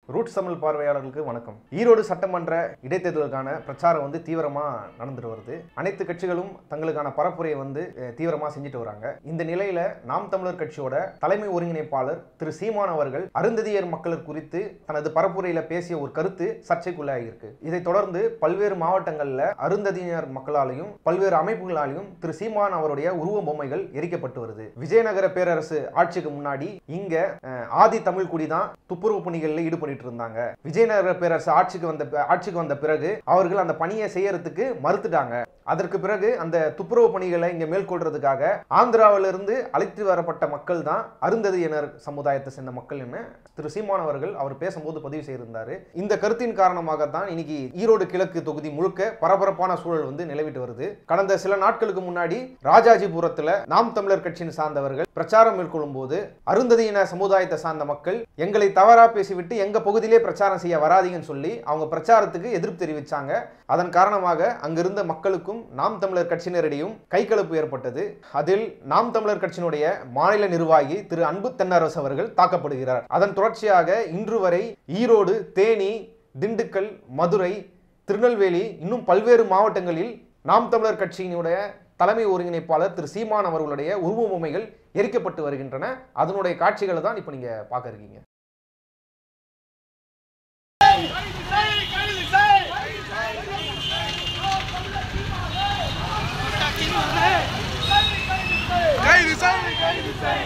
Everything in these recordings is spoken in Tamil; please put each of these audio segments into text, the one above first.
ரூட்ஸ் தமிழ் பார்வையாளர்களுக்கு வணக்கம் ஈரோடு சட்டமன்ற இடைத்தேர்தலுக்கான பிரச்சாரம் வந்து தீவிரமா நடந்துட்டு வருது அனைத்து கட்சிகளும் தங்களுக்கான பரப்புரையை வந்து அஹ், தீவிரமா செஞ்சுட்டு வராங்க இந்த நிலையில நாம் தமிழர் கட்சியோட தலைமை ஒருங்கிணைப்பாளர் திரு சீமான் அவர்கள் அருந்ததியர் மக்கள் குறித்து தனது பரப்புரையில பேசிய ஒரு கருத்து சர்ச்சைக்குள்ளாகியிருக்கு இதைத் தொடர்ந்து பல்வேறு மாவட்டங்கள்ல அருந்ததியினர் மக்களாலையும் பல்வேறு அமைப்புகளாலையும் திரு சீமான் அவருடைய உருவ பொம்மைகள் எரிக்கப்பட்டு வருது விஜயநகர பேரரசு ஆட்சிக்கு முன்னாடி இங்க அஹ், ஆதி தமிழ் குடி தான் துப்புரவு பணிகளில் ஈடுபட்டு இருந்தாங்க விஜயநகர பேரரசு ஆட்சிக்கு வந்த ஆட்சிக்கு வந்த பிறகு அவர்கள் அந்த பணியை செய்யறதுக்கு மறுத்துட்டாங்க அதற்கு பிறகு அந்த துப்புரவு பணிகளை இங்க மேற்கொள்றதுக்காக ஆந்திராவிலிருந்து அழைத்து வரப்பட்ட மக்கள் தான் அருந்ததியினர் சமுதாயத்தை சேர்ந்த மக்கள் என்ன திரு சீமான் அவர்கள் அவர் பேசும்போது பதிவு செய்திருந்தாரு இந்த கருத்தின் காரணமாக தான் இன்னைக்கு ஈரோடு கிழக்கு தொகுதி முழுக்க பரபரப்பான சூழல் வந்து நிலவிட்டு வருது கடந்த சில நாட்களுக்கு முன்னாடி ராஜாஜிபுரத்துல நாம் தமிழர் கட்சியின் சார்ந்தவர்கள் பிரச்சாரம் மேற்கொள்ளும் போது அருந்ததியின சமுதாயத்தை சார்ந்த மக்கள் எங்களை தவறா பேசிவிட்டு எங்க பகுதியிலே பிரச்சாரம் செய்ய வராதீங்கன்னு சொல்லி அவங்க பிரச்சாரத்துக்கு எதிர்ப்பு தெரிவிச்சாங்க அதன் காரணமாக அங்கிருந்த மக்களுக்கும் நாம் தமிழர் கட்சியினரிடையும் கைகலப்பு ஏற்பட்டது அதில் நாம் தமிழர் கட்சியினுடைய மாநில நிர்வாகி திரு அன்பு தென்னரசு அவர்கள் தாக்கப்படுகிறார் அதன் தொடர்ச்சியாக இன்று வரை ஈரோடு தேனி திண்டுக்கல் மதுரை திருநெல்வேலி இன்னும் பல்வேறு மாவட்டங்களில் நாம் தமிழர் கட்சியினுடைய தலைமை ஒருங்கிணைப்பாளர் திரு சீமான் அவர்களுடைய உருவ பொம்மைகள் எரிக்கப்பட்டு வருகின்றன அதனுடைய காட்சிகளை தான் இப்போ நீங்க பார்க்க இருக்கீங்க கைது செய் கைது செய்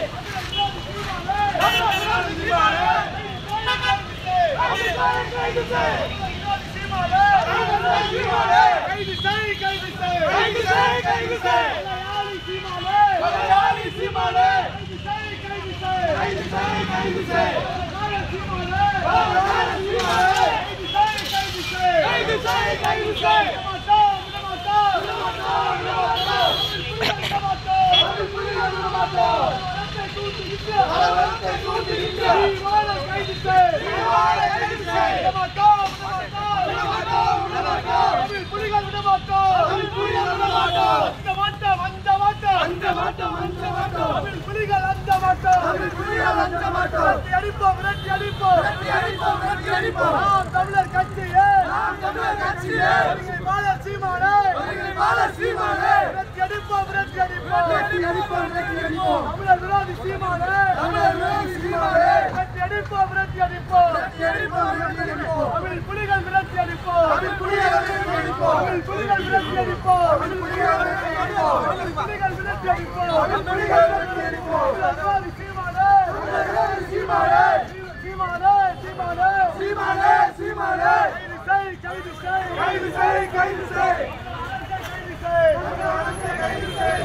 தமிழர் கட்சியே தமிழர் கட்சியே வாழ சீமானே வாழ சீமானே அடிப்போம் விரட்டி அடிப்போம் விரட்டி அடிப்போம் விரட்டி அடிப்போம் தமிழர் விரோதி சீமானே தமிழர் விரோதி சீமானே விரட்டி அடிப்போம் விரட்டி அடிப்போம் விரட்டி அடிப்போம் விரட்டி அடிப்போம் தமிழ் புலிகள் விரட்டி அடிப்போம் தமிழ் புலிகள் விரட்டி அடிப்போம் தமிழ் புலிகள் விரட்டி அடிப்போம் தமிழ் புலிகள் விரட்டி அடிப்போம் தமிழ் புலிகள் விரட்டி அடிப்போம் தமிழ் புலிகள் விரட்டி அடிப்போம் தமிழர் விரோதி சீமானே தமிழர் விரோதி சீமானே சீமானே சீமானே சீமானே சீமானே கைது செய் கைது செய் கைது செய் கைது செய் கைது செய்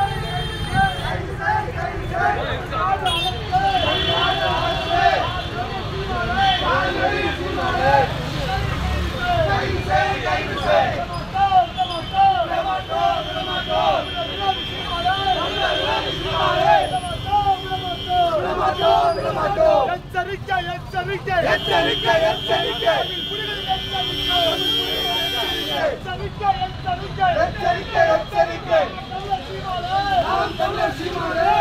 எச்சரிக்கை எச்சரிக்கை எச்சரிக்கை எச்சரிக்கை எச்சரிக்கை எச்சரிக்கை எச்சரிக்கை எச்சரிக்கை நாம் தமிழர் சீமானே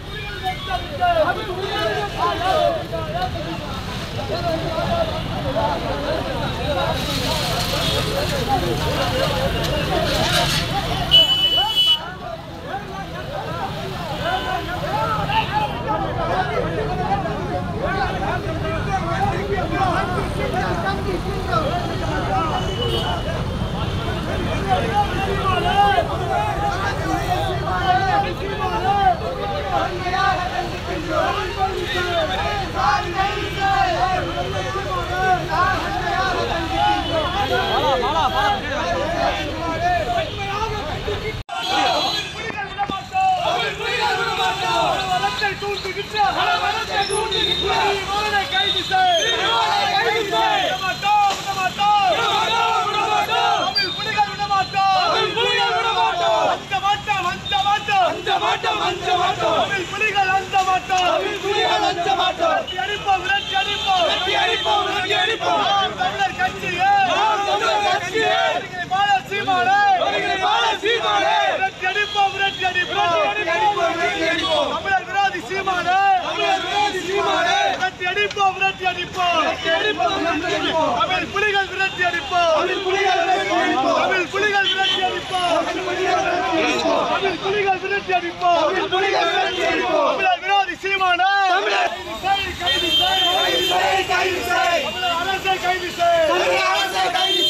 புலிகள் அஞ்ச மாட்டோம் புலிகள் அஞ்ச மாட்டோம் அடிப்போம் விரட்டி அடிப்போம் விரட்டி அடிப்போம் விரட்டி அடிப்போம் தமிழர் கட்சியே தமிழர் கட்சியே பால சீமானே பால சீமானே விரட்டி அடிப்போம் விரட்டி அடிப்போம் விரட்டி அடிப்போம் விரட்டி அடிப்போம் தமிழர் விரோதி சீமானே தமிழர் விரோதி சீமானே விரட்டி அடிப்போம் அடிப்போம் விரட்டி அடிப்போம் தமிழ் புலிகள் விரட்டி அடிப்போம் தமிழ் புலிகள் விரட்டி அடிப்போம் தமிழ் புலிகள் விரட்டி அடிப்போம் தமிழர் விரோதி சீமானா கைது செய், கைது செய். தமிழர் அரசை கைது செய். கைது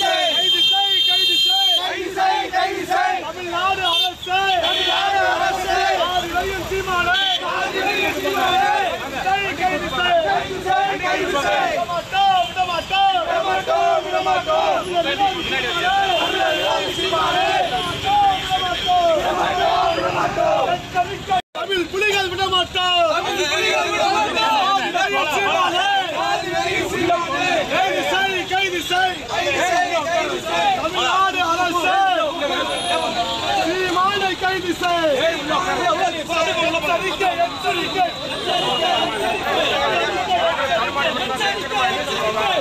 செய், கைது செய். தமிழ்நாடு அரசை ஆதி வையும் சீமானை கைது செய், கைது செய். விட மாட்டோம், விட மாட்டோம். விட மாட்டோம். தமிழர் விரோதி சீமானை. விட மாட்டோம், விட மாட்டோம். எச்சரிக்கை. தமிழ் புலிகள் விட மாட்டோம் ஆதி வையும் சீமானை. கைது செய், கைது செய். தமிழ்நாடு அரசு சீமானை கைது செய் எச்சரிக்கை எச்சரிக்கை எச்சரிக்கை